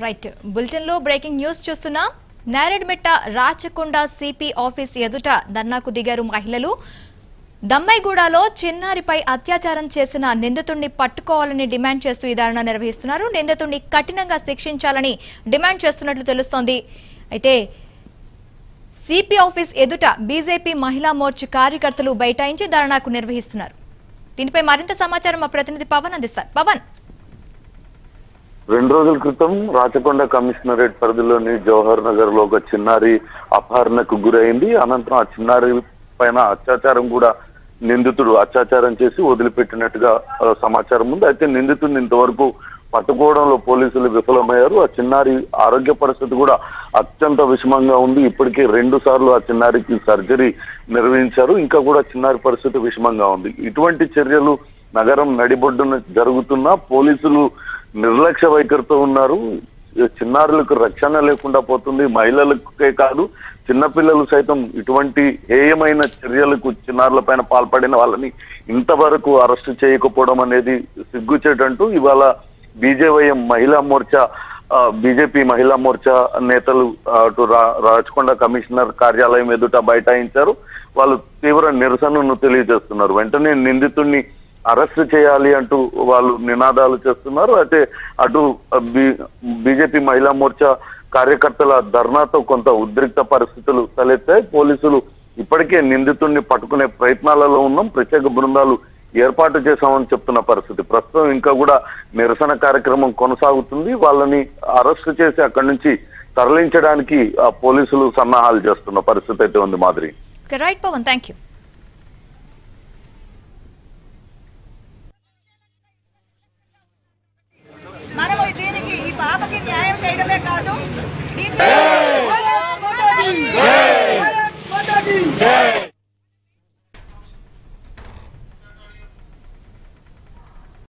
right bulletin లో breaking news చూస్తున్నా Neredmet Rachakonda CP office ఎదుట ధర్నాకు దిగారు మహిళలు దమ్మైగూడలో చిన్నారిపై అత్యాచారం చేసిన నిందితుడిని పట్టుకోవాలని డిమాండ్ చేస్తూ ఈ ధర్నా నిర్వహిస్తున్నారు నిందితుడిని కఠినంగా శిక్షించాలని డిమాండ్ చేస్తున్నట్లు తెలుస్తోంది అయితే సిపి ఆఫీస్ ఎదుట బీజేపీ మహిళా మోర్చా కార్యకర్తలు బైఠాయించి ధర్నాకు నిర్వహిస్తున్నారు దీనిపై మరింత సమాచారం మా ప్రతినిధి పవన్ అందిస్తారు పవన్ రెండు రోజుల క్రితం రాచకొండ కమిషనరేట్ పరిధిలోని జవహర్ నగర్ లో ఒక చిన్నారి అపహరణకు గురైంది అనంతరం ఆ చిన్నారి పైన అత్యాచారం కూడా నిందితుడు అత్యాచారం చేసి వదిలిపెట్టినట్టుగా ఆ, సమాచారం ఉంది అయితే నిందితుడిని ఇంతవరకు పట్టుకోవడంలో పోలీసులు విఫలమయ్యారు ఆ చిన్నారి ఆరోగ్య పరిస్థితి కూడా అత్యంత విషమంగా ఉంది ఇప్పటికే రెండు సార్లు ఆ చిన్నారికి సర్జరీ నిర్వహించారు ఇంకా కూడా చిన్నారి పరిస్థితి విషమంగా ఉంది ఇటువంటి చర్యలు నగరం నడిబొడ్డున జరుగుతున్నా పోలీసులు నిర్లక్ష్య వైఖరితో ఉన్నారు ఈ చిన్నారులకు రక్షణ లేకుండా పోతుంది మహిళలకే కాదు చిన్నపిల్లలు సైతం ఇటువంటి హేయమైన చర్యలకు చిన్నారుల పైన పాల్పడిన వాళ్ళని ఇంతవరకు అరెస్ట్ చేయకపోవడం అనేది సిగ్గుచేటంటూ ఇవాళ బీజేవైఎం మహిళా మోర్చా బీజేపీ మహిళా మోర్చా నేతలు ఆ, అటు రా- రాచకొండ కమిషనర్ కార్యాలయం ఎదుట బైఠాయించారు వాళ్ళు తీవ్ర నిరసనను తెలియజేస్తున్నారు వెంటనే నిందితుడిని అరెస్ట్ చేయాలి అంటూ వాళ్ళు నినాదాలు చేస్తున్నారు అయితే అటు బీజేపీ మహిళా మోర్చా కార్యకర్తల ధర్నాతో కొంత ఉద్రిక్త పరిస్థితులు తలెత్తాయి పోలీసులు ఇప్పటికే నిందితుడిని పట్టుకునే ప్రయత్నాలలో ఉన్నాం ప్రత్యేక బృందాలు ఏర్పాటు చేశామని చెప్తున్న పరిస్థితి ప్రస్తుతం ఇంకా కూడా నిరసన కార్యక్రమం కొనసాగుతుంది వాళ్ళని అరెస్ట్ చేసి అక్కడి నుంచి తరలించడానికి ఆ పోలీసులు సన్నాహాలు చేస్తున్న పరిస్థితి అయితే ఉంది మాదిరి రైట్ పవన్ థ్యాంక్ యూ మనము దీనికి ఈ పాపకి న్యాయం చేయడమే కాదు దీన్ని- భారత్ మాతా కీ జై